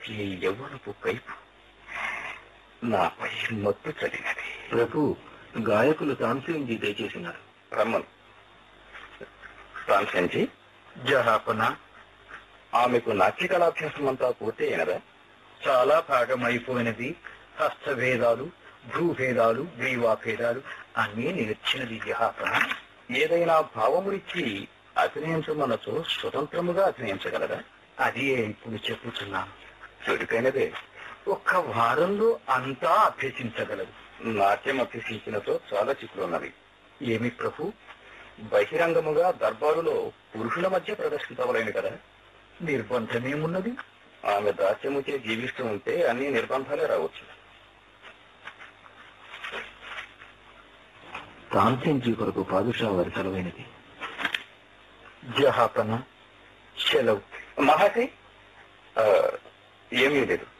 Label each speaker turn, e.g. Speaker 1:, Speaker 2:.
Speaker 1: ఈ యవ్వనపు కైపు నాపై మత్తు చదివినది
Speaker 2: ప్రభు గాయకులు తాన్సేన్జీ దయచేసినారు
Speaker 1: రమ్మను రామచంద్జీ
Speaker 3: జహాపన
Speaker 1: ఆమెకు నాట్య కళాభ్యాసం అంతా పూర్తయినదా
Speaker 3: చాలా భాగం అయిపోయినది హస్తభేదాలు భూభేదాలు గ్రీవాభేదాలు అన్నీ నేర్చినది జహాపన
Speaker 1: ఏదైనా భావమునిచ్చి అభినయించమనచో స్వతంత్రముగా అభినయించగలరా
Speaker 3: అది ఇప్పుడు చెప్పుతున్నాను
Speaker 1: చురుకైనదే
Speaker 3: ఒక్క వారంలో అంతా అభ్యసించగలదు
Speaker 1: నాట్యం అభ్యసించినచో చాలా చిక్కులున్నవి
Speaker 3: ఏమి ప్రభు
Speaker 1: బహిరంగముగా దర్బారులో పురుషుల మధ్య ప్రదర్శించవలేను కదా
Speaker 3: నిర్బంధమేమున్నది
Speaker 1: ఆమె దాస్యముచే జీవిస్తూ ఉంటే అన్ని నిర్బంధాలే రావచ్చు
Speaker 2: తాన్సేన్జీ కొరకు పాదుషా వారి సెలవైనది
Speaker 3: జహాపన సెలవు
Speaker 1: మహాశయ్ ఆ, ఏమీ లేదు